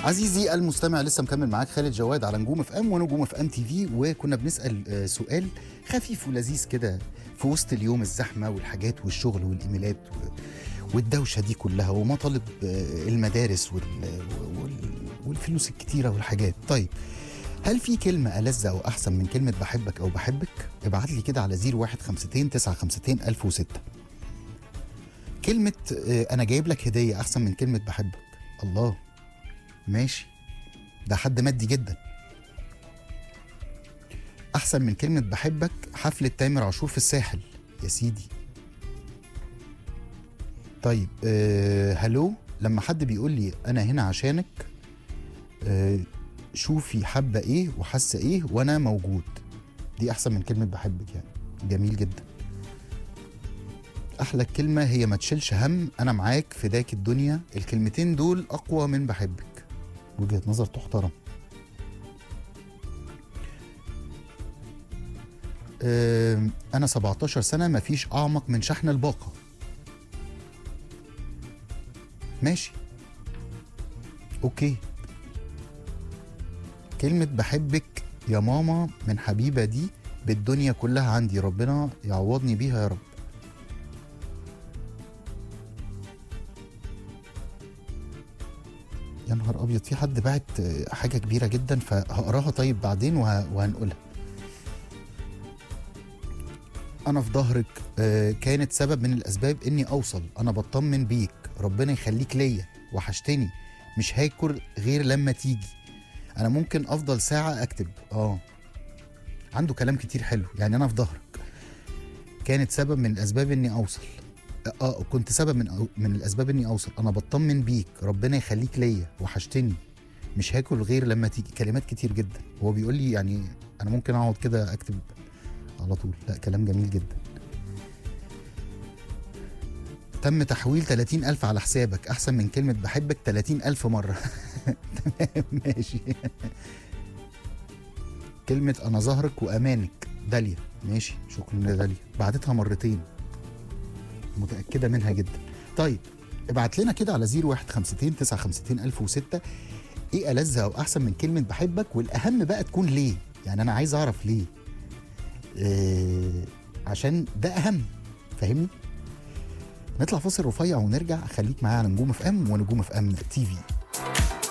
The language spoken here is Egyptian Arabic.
عزيزي المستمع لسه مكمل معاك خالد جواد على نجوم اف ام ونجوم اف ام تي في وكنا بنسال آه، سؤال خفيف ولذيذ كده في وسط اليوم الزحمه والحاجات والشغل والايميلات و- والدوشه دي كلها ومطالب آه، المدارس وال- وال- والفلوس الكتيره والحاجات طيب هل في كلمة ألذ أو أحسن من كلمة بحبك أو بحبك؟ ابعت لي كده على 0152 952 1006 كلمة آه، أنا جايب لك هدية أحسن من كلمة بحبك الله ماشي ده حد مادي جدا احسن من كلمه بحبك حفله تامر عاشور في الساحل يا سيدي طيب آه هلو لما حد بيقول لي انا هنا عشانك آه شوفي حابه ايه وحاسه ايه وانا موجود دي احسن من كلمه بحبك يعني جميل جدا احلى كلمه هي ما تشيلش هم انا معاك فداك الدنيا الكلمتين دول اقوى من بحبك وجهه نظر تحترم آم، انا 17 سنه مفيش اعمق من شحن الباقه ماشي اوكي كلمه بحبك يا ماما من حبيبه دي بالدنيا كلها عندي ربنا يعوضني بيها يا رب يا نهار ابيض في حد بعت آه، حاجه كبيره جدا فهقراها طيب بعدين وه... وهنقولها انا في ظهرك آه، كانت سبب من الاسباب اني اوصل انا بطمن بيك ربنا يخليك ليا وحشتني مش هاكل غير لما تيجي انا ممكن افضل ساعه اكتب اه عنده كلام كتير حلو يعني انا في ظهرك كانت سبب من الاسباب اني اوصل اه كنت سبب من أو من الاسباب اني اوصل انا بطمن بيك ربنا يخليك ليا وحشتني مش هاكل غير لما تيجي كلمات كتير جدا هو بيقول لي يعني انا ممكن اقعد كده اكتب على طول لا كلام جميل جدا تم تحويل 30 ألف على حسابك أحسن من كلمة بحبك 30 ألف مرة تمام ماشي كلمة أنا ظهرك وأمانك داليا ماشي شكرا يا داليا بعتتها مرتين متأكدة منها جدا طيب ابعت لنا كده على 0152 952 1006 ايه ألذ أو أحسن من كلمة بحبك والأهم بقى تكون ليه يعني أنا عايز أعرف ليه آه، عشان ده اهم فاهمني نطلع فاصل رفيع ونرجع خليك معايا على نجوم اف ام ونجوم اف ام تي في